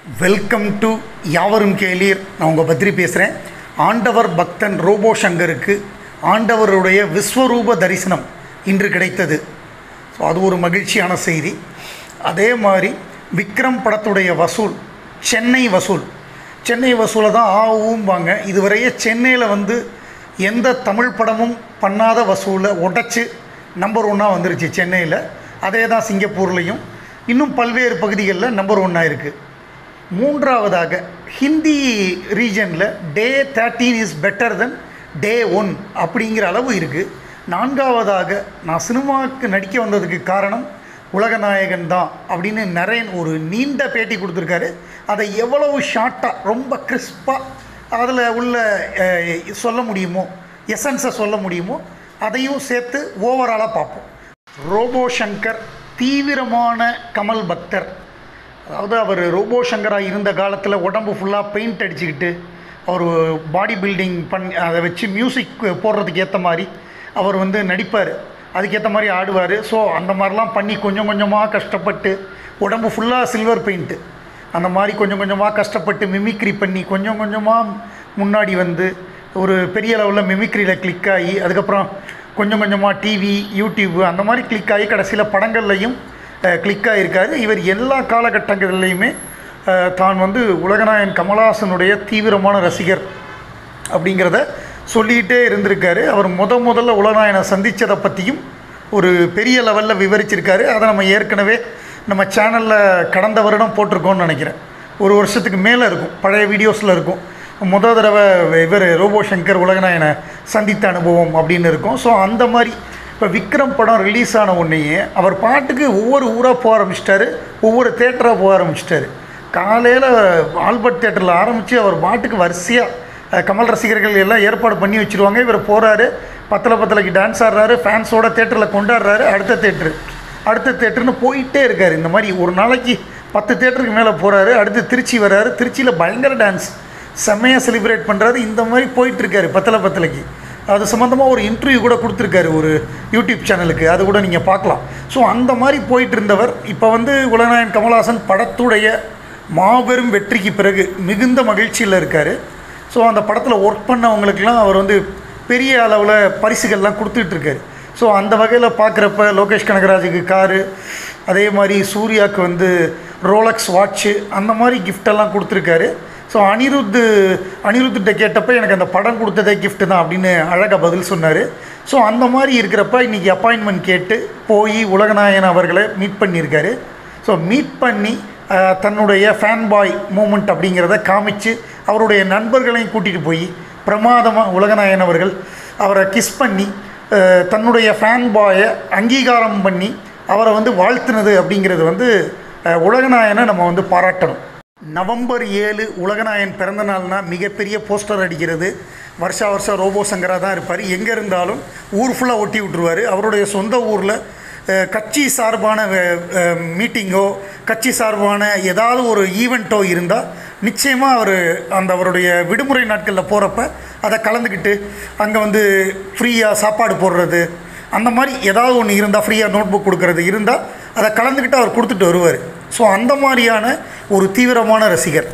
Welcome to யாவரும் கேளீர் நான் உங்கள் பத்ரி பேசுகிறேன் ஆண்டவர் பக்தன் ரோபோ சங்கருக்கு ஆண்டவருடைய விஸ்வரூப தரிசனம் இன்று கிடைத்தது ஸோ அது ஒரு மகிழ்ச்சியான செய்தி அதே மாதிரி விக்ரம் படத்துடைய வசூல் சென்னை வசூல் சென்னை வசூலை தான் ஆ ஊம்பாங்க இதுவரையே சென்னையில் வந்து எந்த தமிழ் படமும் பண்ணாத வசூலை உடைச்சு நம்பர் ஒன்னாக வந்துருச்சு சென்னையில் அதே தான் சிங்கப்பூர்லேயும் இன்னும் பல்வேறு பகுதிகளில் நம்பர் ஒன்னாக இருக்குது மூன்றாவதாக ஹிந்தி ரீஜனில் day thirteen is better than day one அப்படிங்கிற அளவு இருக்குது நான்காவதாக நான் சினிமாவுக்கு நடிக்க வந்ததுக்கு காரணம் உலகநாயகன் தான் அப்படின்னு நரேன் ஒரு நீண்ட பேட்டி கொடுத்துருக்காரு அதை எவ்வளவு ஷார்ட்டாக ரொம்ப கிறிஸ்பாக அதில் உள்ள அஹ், சொல்ல முடியுமோ எசன்ஸை சொல்ல முடியுமோ அதையும் சேர்த்து ஓவராலாக பார்ப்போம் ரோபோ சங்கர் தீவிரமான கமல் பக்தர் அதாவது அவர் ரோபோ சங்கராக இருந்த காலத்தில் உடம்பு ஃபுல்லாக பெயிண்ட் அடிச்சுக்கிட்டு அவர் பாடி பில்டிங் பண்ணி அதை வச்சு மியூசிக் போடுறதுக்கு ஏற்ற மாதிரி அவர் வந்து நடிப்பார் அதுக்கேற்ற மாதிரி ஆடுவார் ஸோ அந்த மாதிரிலாம் பண்ணி கொஞ்சம் கொஞ்சமாக கஷ்டப்பட்டு உடம்பு ஃபுல்லாக சில்வர் பெயிண்ட்டு அந்த மாதிரி கொஞ்சம் கொஞ்சமாக கஷ்டப்பட்டு மிமிக்ரி பண்ணி கொஞ்சம் கொஞ்சமாக முன்னாடி வந்து ஒரு பெரிய லெவலில் மிமிக்ரியில் கிளிக் ஆகி அதுக்கப்புறம் கொஞ்சம் கொஞ்சமாக டிவி யூடியூப் அந்த மாதிரி கிளிக் ஆகி கடைசியில் படங்கள்லையும் கிளிக் ஆகியிருக்காரு இவர் எல்லா காலகட்டங்கள்லையுமே அஹ், தான் வந்து உலகநாயகன் கமலஹாசனுடைய தீவிரமான ரசிகர் அப்படிங்கிறத சொல்லிக்கிட்டே இருந்திருக்காரு அவர் முத முதல்ல உலகநாயகனை சந்தித்ததை பற்றியும் ஒரு பெரிய லெவலில் விவரிச்சிருக்காரு அதை நம்ம ஏற்கனவே நம்ம சேனலில் கடந்த வருடம் போட்டிருக்கோம்னு நினைக்கிறேன் ஒரு வருஷத்துக்கு மேலே இருக்கும் பழைய வீடியோஸில் இருக்கும் முத தடவை இவர் ரோபோ சங்கர் உலகநாயகனை சந்தித்த அனுபவம் அப்படின்னு இருக்கும் ஸோ அந்த மாதிரி இப்போ விக்ரம் படம் ரிலீஸ் ஆன உடனேயே அவர் பாட்டுக்கு ஒவ்வொரு ஊராக போக ஆரம்பிச்சிட்டாரு ஒவ்வொரு தேட்டராக போக ஆரம்பிச்சிட்டாரு காலையில் ஆல்பர்ட் தேட்டரில் ஆரம்பித்து அவர் பாட்டுக்கு வரிசையாக கமல் ரசிகர்கள் எல்லாம் ஏற்பாடு பண்ணி வச்சுருவாங்க இவர் போகிறாரு பத்தில் பத்தலைக்கு டான்ஸ் ஆடுறாரு ஃபேன்ஸோட தேட்டரில் கொண்டாடுறாரு அடுத்த தேட்டரு அடுத்த தேட்டர்னு போயிட்டே இருக்கார் இந்த மாதிரி ஒரு நாளைக்கு பத்து தேட்டருக்கு மேலே போகிறாரு அடுத்து திருச்சி வர்றாரு திருச்சியில் பயங்கர டான்ஸ் செம்மையாக செலிப்ரேட் பண்ணுறாரு இந்த மாதிரி போயிட்டுருக்காரு பத்தலை பத்தலைக்கு அது சம்மந்தமாக ஒரு இன்டர்வியூ கூட கொடுத்துருக்காரு ஒரு யூடியூப் சேனலுக்கு அது கூட நீங்கள் பார்க்கலாம் ஸோ அந்த மாதிரி போயிட்டு இருந்தவர் இப்போ வந்து உலகநாயகன் கமல்ஹாசன் படத்துடைய மாபெரும் வெற்றிக்கு பிறகு மிகுந்த மகிழ்ச்சியில் இருக்கார் ஸோ அந்த படத்தில் ஒர்க் பண்ணவங்களுக்கெல்லாம் அவர் வந்து பெரிய அளவில் பரிசுகள்லாம் கொடுத்துட்ருக்காரு ஸோ அந்த வகையில் பார்க்குறப்ப லோகேஷ் கனகராஜுக்கு காரு அதே மாதிரி சூர்யாவுக்கு வந்து ரோலக்ஸ் வாட்ச்சு அந்த மாதிரி கிஃப்டெல்லாம் கொடுத்துருக்காரு ஸோ அனிருத்து அனிருத்திட்ட கேட்டப்ப எனக்கு அந்த படம் கொடுத்ததே gift தான் அப்படின்னு அழகாக பதில் சொன்னார் ஸோ அந்த மாதிரி இருக்கிறப்ப இன்றைக்கி அப்பாயின்மெண்ட் கேட்டு போய் உலகநாயகன் அவர்களை மீட் பண்ணியிருக்காரு ஸோ மீட் பண்ணி அஹ், தன்னுடைய ஃபேன் பாய் மூமெண்ட் அப்படிங்கிறத காமிச்சு அவருடைய நண்பர்களையும் கூட்டிகிட்டு போய் பிரமாதமாக உலகநாயகன் அவர்கள் அவரை கிஸ் பண்ணி அஹ், தன்னுடைய ஃபேன் பாயை அங்கீகாரம் பண்ணி அவரை வந்து வாழ்த்துனது அப்படிங்கிறது வந்து அஹ், உலகநாயகனை நம்ம வந்து பாராட்டணும் நவம்பர் ஏழு உலகநாயகன் பிறந்த நாள்னா மிகப்பெரிய போஸ்டர் அடிக்கிறது வருஷா வருஷம் ரோபோ சங்கராக தான் இருப்பார் எங்கே இருந்தாலும் ஊர் ஃபுல்லாக ஒட்டி விட்ருவார் அவருடைய சொந்த ஊரில் அஹ், கட்சி சார்பான மீட்டிங்கோ கட்சி சார்பான ஏதாவது ஒரு ஈவெண்ட்டோ இருந்தால் நிச்சயமாக அவர் அந்த அவருடைய விடுமுறை நாட்களில் போகிறப்ப அதை கலந்துக்கிட்டு அங்கே வந்து ஃப்ரீயாக சாப்பாடு போடுறது அந்த மாதிரி ஏதாவது ஒன்று இருந்தால் ஃப்ரீயாக நோட் புக் கொடுக்கறது இருந்தால் அதை கலந்துக்கிட்டு அவர் கொடுத்துட்டு வருவார் ஸோ அந்த மாதிரியான ஒரு தீவிரமான ரசிகர்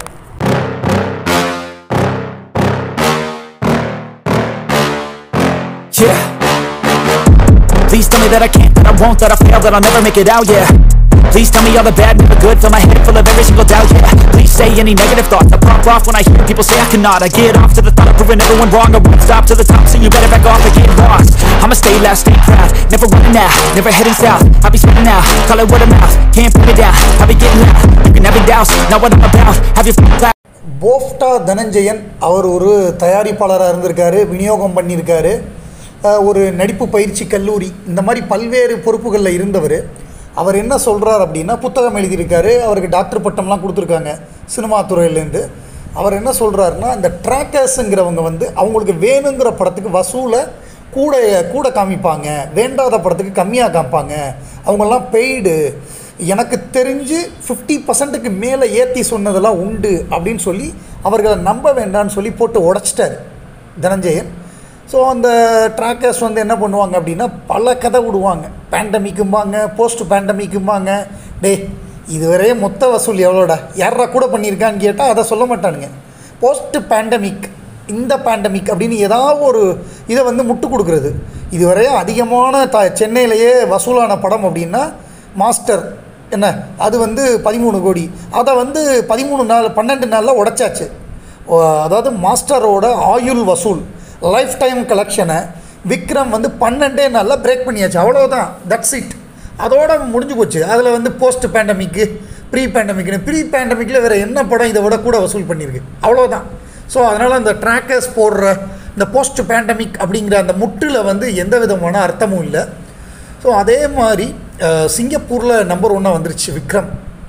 Yeah. Please tell me that I can't, that I won't, that I fail, that I'll never make it out, yeah. Please tell me all the bad, never good, fill my head full of every single doubt, yeah. Please say any negative thoughts, I pop off when I hear people say I cannot. I get off to the thought of proving everyone wrong, I won't stop to the top, so you better back off and get lost. I'ma stay loud, stay proud, never running out, never heading south. I'll be spinning out, call it word of mouth, can't put me down, I'll be getting loud. You can have it douse, not what I'm about, have your f***ing cloud. போஃப்டா Dhananjayan அவர் ஒரு தயாரிப்பாளராக இருந்திருக்காரு விநியோகம் பண்ணியிருக்காரு அஹ், ஒரு நடிப்பு பயிற்சி கல்லூரி இந்த மாதிரி பல்வேறு பொறுப்புகளில் இருந்தவர் அவர் என்ன சொல்கிறார் அப்படின்னா புத்தகம் எழுதியிருக்காரு அவருக்கு டாக்டர் பட்டம்லாம் கொடுத்துருக்காங்க சினிமா துறையிலேருந்து அவர் என்ன சொல்கிறாருன்னா இந்த ட்ராக்கர்ஸுங்கிறவங்க வந்து அவங்களுக்கு வேணுங்கிற படத்துக்கு வசூலை கூட கூட காமிப்பாங்க வேண்டாத படத்துக்கு கம்மியாக காமிப்பாங்க அவங்கெல்லாம் பெய்டு எனக்கு தெரிஞ்சு ஃபிஃப்டி பர்சன்ட்டுக்கு மேலே ஏற்றி சொன்னதெல்லாம் உண்டு அப்படின்னு சொல்லி அவர்களை நம்ப வேண்டாம்னு சொல்லி போட்டு உடச்சிட்டாரு தனஞ்சயன் ஸோ அந்த ட்ராக்கர்ஸ் வந்து என்ன பண்ணுவாங்க அப்படின்னா பல கதை விடுவாங்க பேண்டமிக்கும்பாங்க போஸ்ட் பேண்டமிக்கும்பாங்க டே இதுவரை மொத்த வசூல் எவ்வளோடா யாரா கூட பண்ணியிருக்கான்னு கேட்டால் அதை சொல்ல மாட்டானுங்க போஸ்ட் பேண்டமிக் இந்த பேண்டமிக் அப்படின்னு ஏதாவது ஒரு இதை வந்து முட்டு கொடுக்குறது இதுவரை அதிகமான த சென்னையிலேயே வசூலான படம் அப்படின்னா மாஸ்டர் என்ன அது வந்து பதிமூணு கோடி அதை வந்து பதிமூணு நாள் பன்னெண்டு நாளில் உடைச்சாச்சு ஓ, அதாவது மாஸ்டரோட ஆயுள் வசூல் லைஃப் டைம் கலெக்ஷனை விக்ரம் வந்து பன்னெண்டே நாளில் பிரேக் பண்ணியாச்சு அவ்வளோதான் தட்ஸ் இட் அதோட முடிஞ்சு போச்சு அதில் வந்து போஸ்ட் பேண்டமிக்கு ப்ரீ பேண்டமிக்னு ப்ரீ பேண்டமிக்கில் வேறு என்ன படம் இதை விட கூட வசூல் பண்ணியிருக்கு அவ்வளோதான் ஸோ அதனால் அந்த ட்ராக்கர்ஸ் போடுற இந்த போஸ்ட் பேண்டமிக் அப்படிங்கிற அந்த முட்டில் வந்து எந்த விதமான அர்த்தமும் இல்லை ஸோ அதே மாதிரி அஹ், சிங்கப்பூரில் நம்பர் ஒன்னாக வந்துருச்சு விக்ரம்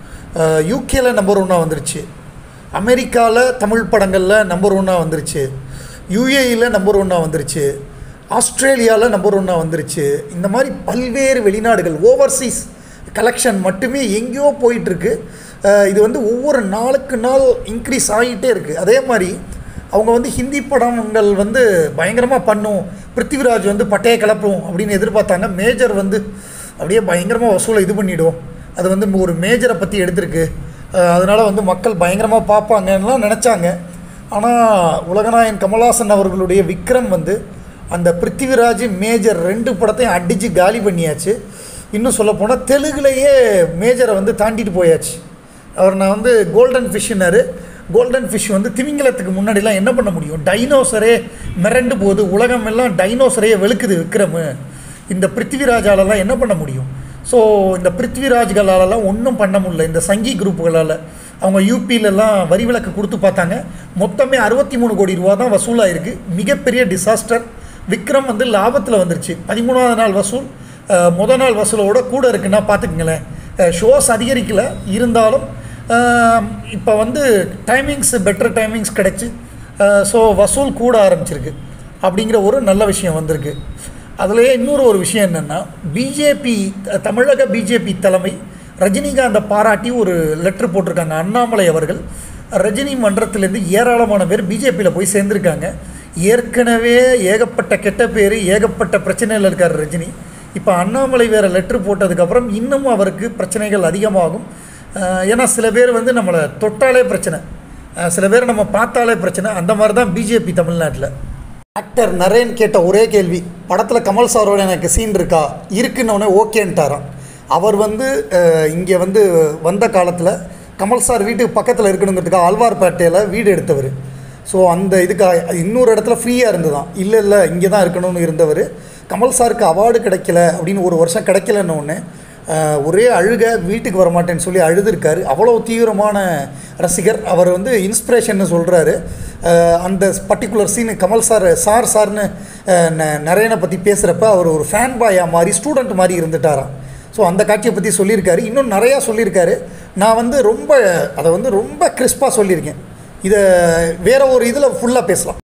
யூகேல நம்பர் ஒன்னாக வந்துருச்சு அமெரிக்காவில் தமிழ் படங்களில் நம்பர் ஒன்னாக வந்துருச்சு யூஏஇயில் நம்பர் ஒன்னாக வந்துருச்சு ஆஸ்திரேலியாவில் நம்பர் ஒன்னாக வந்துருச்சு இந்த மாதிரி பல்வேறு வெளிநாடுகள் ஓவர்சீஸ் கலெக்ஷன் மட்டுமே எங்கேயோ போயிட்டுருக்கு இது வந்து ஒவ்வொரு நாளுக்கு நாள் இன்க்ரீஸ் ஆகிட்டே இருக்குது அதே மாதிரி அவங்க வந்து ஹிந்தி படங்கள் வந்து பயங்கரமாக பண்ணும் பிருத்திவிராஜ் வந்து பட்டையை கிளப்பும் அப்படின்னு எதிர்பார்த்தாங்க மேஜர் வந்து அப்படியே பயங்கரமாக வசூலை இது பண்ணிடும் அது வந்து ஒரு மேஜரை பற்றி எடுத்திருக்கு அதனால் வந்து மக்கள் பயங்கரமாக பார்ப்பாங்கலாம் நினச்சாங்க ஆனால் உலகநாயகன் கமல்ஹாசன் அவர்களுடைய விக்ரம் வந்து அந்த பிருத்திவிராஜ் மேஜர் ரெண்டு படத்தையும் அடித்து காலி பண்ணியாச்சு இன்னும் சொல்லப்போனால் தெலுங்குலேயே மேஜரை வந்து தாண்டிட்டு போயாச்சு அவர் நான் வந்து கோல்டன் ஃபிஷ்னாரு கோல்டன் ஃபிஷ் வந்து திமிங்கலத்துக்கு முன்னாடிலாம் என்ன பண்ண முடியும் டைனோசரே மிரண்டு போகுது உலகம் எல்லாம் டைனோசரையே வெளுக்குது விக்ரமு இந்த பிருத்திவிராஜாலலாம் என்ன பண்ண முடியும் ஸோ இந்த பிருத்திவிராஜ்களாலலாம் ஒன்றும் பண்ண முடியல இந்த சங்கி குரூப்புகளால் அவங்க யூபியிலலாம் வரி விலக்கு கொடுத்து பார்த்தாங்க மொத்தமே அறுபத்தி மூணு கோடி ரூபா தான் வசூலாயிருக்கு மிகப்பெரிய டிசாஸ்டர் விக்ரம் வந்து லாபத்தில் வந்துருச்சு பதிமூணாவது நாள் வசூல் அஹ், முத நாள் வசூலோட கூட இருக்குன்னா பார்த்துக்குங்களேன் ஷோஸ் அதிகரிக்கல இருந்தாலும் இப்போ வந்து டைமிங்ஸ் பெட்டர் டைமிங்ஸ் கிடச்சி ஸோ வசூல் கூட ஆரம்பிச்சிருக்கு அப்படிங்கிற ஒரு நல்ல விஷயம் வந்திருக்கு அதுலேயே இன்னொரு ஒரு விஷயம் என்னென்னா பிஜேபி தமிழக பிஜேபி தலைமை ரஜினிகாந்தை பாராட்டி ஒரு லெட்ரு போட்டிருக்காங்க அண்ணாமலை அவர்கள் ரஜினி மன்றத்திலேருந்து ஏராளமான பேர் பிஜேபியில் போய் சேர்ந்துருக்காங்க ஏற்கனவே ஏகப்பட்ட கெட்ட பேர் ஏகப்பட்ட பிரச்சனையில் இருக்கார் ரஜினி இப்போ அண்ணாமலை வேறு லெட்ரு போட்டதுக்கப்புறம் இன்னும் அவருக்கு பிரச்சனைகள் அதிகமாகும் அஹ் ஏன்னா சில பேர் வந்து நம்மளை தொட்டாலே பிரச்சனை அஹ் சில பேர் நம்ம பார்த்தாலே பிரச்சனை அந்த மாதிரி தான் பிஜேபி தமிழ்நாட்டில் ஆக்டர் நரேன் கேட்ட ஒரே கேள்வி படத்தில் கமல் சாரோட எனக்கு சீன் இருக்கா இருக்குன்னொடனே ஓகேன்ட்டாராம் அவர் வந்து இங்கே வந்து வந்த காலத்தில் கமல் சார் வீட்டுக்கு பக்கத்தில் இருக்கணுங்கிறதுக்காக ஆழ்வார்பேட்டையில் வீடு எடுத்தவர் ஸோ அந்த இதுக்காக இன்னொரு இடத்துல ஃப்ரீயாக இருந்ததாம் இல்லை இல்லை இங்கே தான் இருக்கணும்னு இருந்தவர் கமல் சாருக்கு அவார்டு கிடைக்கல அப்படின்னு ஒரு வருஷம் கிடைக்கலன்னு ஒன்று அஹ் ஒரே அழுக வீட்டுக்கு வர மாட்டேன்னு சொல்லி அழுதுருக்காரு அவ்வளோ தீவிரமான ரசிகர் அவர் வந்து இன்ஸ்பிரேஷன்னு சொல்கிறாரு அந்த particular scene Kamal sir sir சார்னு அஹ், ந- நரேனை பற்றி பேசுகிறப்ப அவர் ஒரு ஃபேன் பாயா மாதிரி ஸ்டூடெண்ட் மாதிரி இருந்துட்டாராம் ஸோ அந்த காட்சியை பற்றி சொல்லியிருக்காரு இன்னும் நிறையா சொல்லியிருக்காரு நான் வந்து ரொம்ப அதை வந்து ரொம்ப கிறிஸ்பாக சொல்லியிருக்கேன் இதை வேற ஒரு இதில் ஃபுல்லாக பேசலாம்